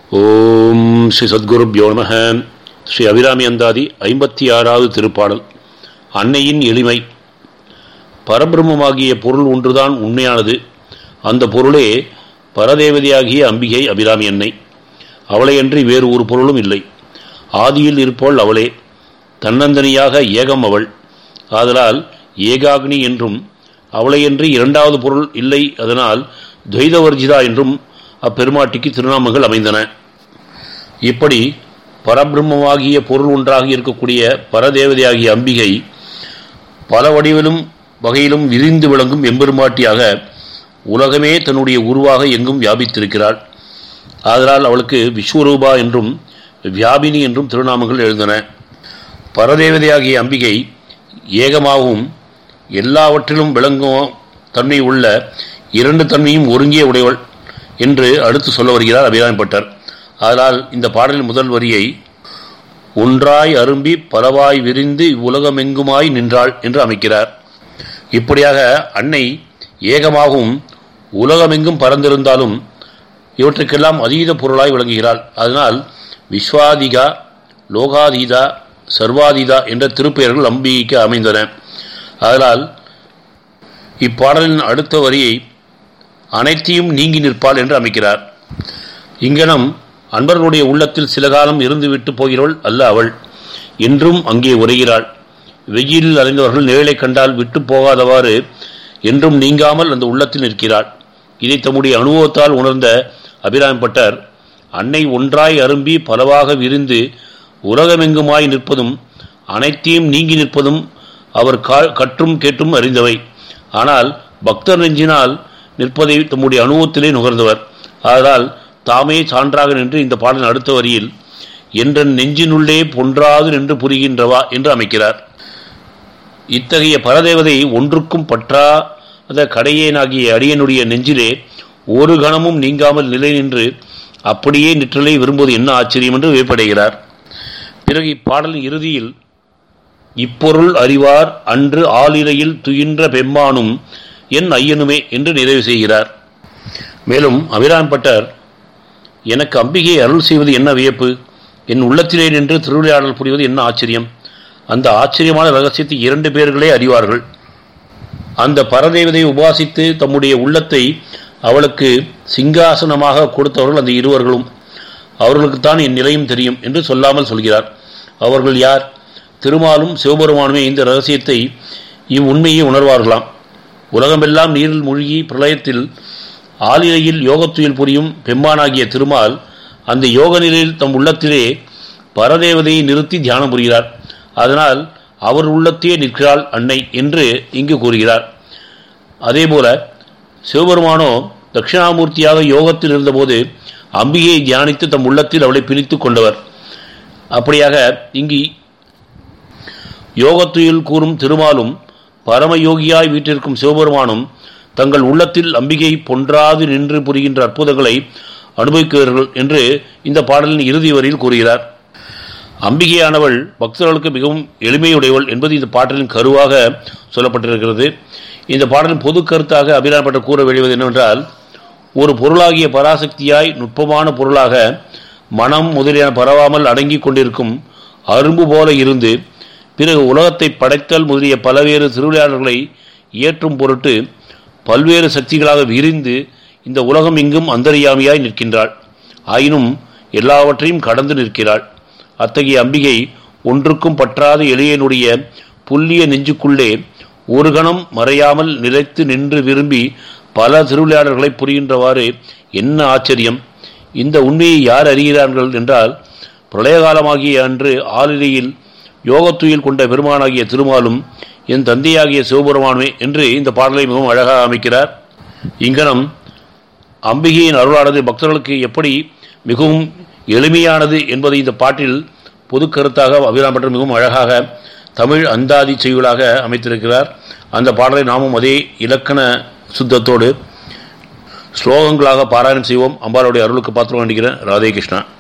ஓம் ஸ்ரீ சத்குருப்யோ நம ஸ்ரீ அபிராமி அந்தாதி ஐம்பத்தி ஆறாவது திருப்பாடல் அன்னையின் எளிமை பரபிரம்மமாகிய பொருள் ஒன்றுதான் உண்மையானது அந்த பொருளே பரதேவதையாகிய அம்பிகை அபிராமி அன்னை அவளையன்றி வேறு ஒரு பொருளும் இல்லை ஆதியில் இருப்பவள் அவளே தன்னந்தனியாக ஏகம் அவள் ஆதலால் ஏகாக்னி என்றும் அவளையன்றி இரண்டாவது பொருள் இல்லை அதனால் துவைதவர்ஜிதா என்றும் அப்பெருமாட்டிக்கு திருநாமங்கள் அமைந்தன இப்படி பரபிரம்மமாகிய பொருள் ஒன்றாக இருக்கக்கூடிய பரதேவதையாகிய அம்பிகை பல வடிவிலும் வகையிலும் விரிந்து விளங்கும் எம்பெருமாட்டியாக உலகமே தன்னுடைய உருவாக எங்கும் வியாபித்திருக்கிறாள் ஆதலால் அவளுக்கு விஸ்வரூபா என்றும் வியாபினி என்றும் திருநாமங்கள் எழுந்தன பரதேவதையாகிய அம்பிகை ஏகமாகவும் எல்லாவற்றிலும் விளங்கும் தன்மை உள்ள இரண்டு தன்மையும் ஒருங்கே உடையவள் என்று அடுத்து சொல்ல வருகிறார் அபிராமிப்பட்டர் அதனால் இந்த பாடலின் முதல் வரியை ஒன்றாய் அரும்பி பலவாய் விரிந்து இவ்வுலகமெங்குமாய் நின்றாள் என்று அமைக்கிறார் இப்படியாக அன்னை ஏகமாகவும் உலகமெங்கும் பறந்திருந்தாலும் இவற்றுக்கெல்லாம் அதீத பொருளாய் விளங்குகிறாள் அதனால் விஸ்வாதிகா லோகாதீதா சர்வாதீதா என்ற திருப்பெயர்கள் அம்பிகைக்கு அமைந்தன அதனால் இப்பாடலின் அடுத்த வரியை அனைத்தையும் நீங்கி நிற்பாள் என்று அமைக்கிறார் இங்கனம் அன்பர்களுடைய உள்ளத்தில் சில காலம் இருந்துவிட்டு போகிறவள் அல்ல அவள் என்றும் அங்கே உரைகிறாள் வெயிலில் அலைந்தவர்கள் நிழலை கண்டால் விட்டு போகாதவாறு என்றும் நீங்காமல் அந்த உள்ளத்தில் நிற்கிறாள் இதை தம்முடைய அனுபவத்தால் உணர்ந்த அபிராம்பட்டர் அன்னை ஒன்றாய் அரும்பி பலவாக விரிந்து உலகமெங்குமாய் நிற்பதும் அனைத்தையும் நீங்கி நிற்பதும் அவர் கற்றும் கேட்டும் அறிந்தவை ஆனால் பக்தர் நெஞ்சினால் நிற்பதை தம்முடைய அனுபவத்திலே நுகர்ந்தவர் அதனால் தாமே சான்றாக நின்று இந்த பாடலின் அடுத்த வரியில் என்ற நெஞ்சினுள்ளே பொன்றாது நின்று புரிகின்றவா என்று அமைக்கிறார் இத்தகைய பரதேவதை ஒன்றுக்கும் பற்றாத கடையேனாகிய அடியனுடைய நெஞ்சிலே ஒரு கணமும் நீங்காமல் நிலை நின்று அப்படியே நிற்றலை விரும்புவது என்ன ஆச்சரியம் என்று வியப்படைகிறார் பிறகு இப்பாடலின் இறுதியில் இப்பொருள் அறிவார் அன்று ஆளிலையில் துயின்ற பெம்மானும் என் ஐயனுமே என்று நிறைவு செய்கிறார் மேலும் அபிராம்பட்டர் எனக்கு அம்பிகை அருள் செய்வது என்ன வியப்பு என் உள்ளத்திலே நின்று திருவிளையாடல் புரிவது என்ன ஆச்சரியம் அந்த ஆச்சரியமான ரகசியத்தை இரண்டு பேர்களே அறிவார்கள் அந்த பரதேவதையை உபாசித்து தம்முடைய உள்ளத்தை அவளுக்கு சிங்காசனமாக கொடுத்தவர்கள் அந்த இருவர்களும் அவர்களுக்குத்தான் என் நிலையும் தெரியும் என்று சொல்லாமல் சொல்கிறார் அவர்கள் யார் திருமாலும் சிவபெருமானுமே இந்த ரகசியத்தை இவ்வுண்மையை உணர்வார்களாம் உலகமெல்லாம் நீரில் மூழ்கி பிரளயத்தில் ஆலிலையில் யோகத்துயில் புரியும் பெம்மானாகிய திருமால் அந்த யோக நிலையில் தம் உள்ளத்திலே பரதேவதையை நிறுத்தி தியானம் புரிகிறார் அதனால் அவர் உள்ளத்தே நிற்கிறாள் அன்னை என்று இங்கு கூறுகிறார் அதேபோல சிவபெருமானோ தட்சிணாமூர்த்தியாக யோகத்தில் இருந்தபோது அம்பிகையை தியானித்து தம் உள்ளத்தில் அவளை பிரித்து கொண்டவர் அப்படியாக இங்கு யோகத்துயில் கூறும் திருமாலும் பரமயோகியாய் வீட்டிற்கும் சிவபெருமானும் தங்கள் உள்ளத்தில் அம்பிகை பொன்றாது நின்று புரிகின்ற அற்புதங்களை அனுபவிக்கிறார்கள் என்று இந்த பாடலின் இறுதி வரியில் கூறுகிறார் அம்பிகையானவள் பக்தர்களுக்கு மிகவும் எளிமையுடையவள் என்பது இந்த பாடலின் கருவாக சொல்லப்பட்டிருக்கிறது இந்த பாடலின் பொது கருத்தாக அபிராமப்பட்ட கூற வெளிவது என்னவென்றால் ஒரு பொருளாகிய பராசக்தியாய் நுட்பமான பொருளாக மனம் முதலியன பரவாமல் அடங்கி கொண்டிருக்கும் அரும்பு போல இருந்து பிறகு உலகத்தை படைத்தல் முதலிய பல்வேறு திருவிளையாடல்களை இயற்றும் பொருட்டு பல்வேறு சக்திகளாக விரிந்து இந்த உலகம் இங்கும் அந்தரியாமியாய் நிற்கின்றாள் ஆயினும் எல்லாவற்றையும் கடந்து நிற்கிறாள் அத்தகைய அம்பிகை ஒன்றுக்கும் பற்றாத எளியனுடைய புல்லிய நெஞ்சுக்குள்ளே ஒரு கணம் மறையாமல் நிலைத்து நின்று விரும்பி பல திருவிளையாடல்களை புரிகின்றவாறு என்ன ஆச்சரியம் இந்த உண்மையை யார் அறிகிறார்கள் என்றால் பிரளயகாலமாகிய அன்று ஆளிலையில் யோகத்துயில் கொண்ட பெருமானாகிய திருமாலும் என் தந்தையாகிய சிவபெருமானுமே என்று இந்த பாடலை மிகவும் அழகாக அமைக்கிறார் இங்கனம் அம்பிகையின் அருளானது பக்தர்களுக்கு எப்படி மிகவும் எளிமையானது என்பதை இந்த பாட்டில் பொது கருத்தாக அபிராம்பட்டர் மிகவும் அழகாக தமிழ் அந்தாதி செய்யுளாக அமைத்திருக்கிறார் அந்த பாடலை நாமும் அதே இலக்கண சுத்தத்தோடு ஸ்லோகங்களாக பாராயணம் செய்வோம் அம்பாளுடைய அருளுக்கு பாத்திரம் வேண்டுகிறேன் ராதே கிருஷ்ணா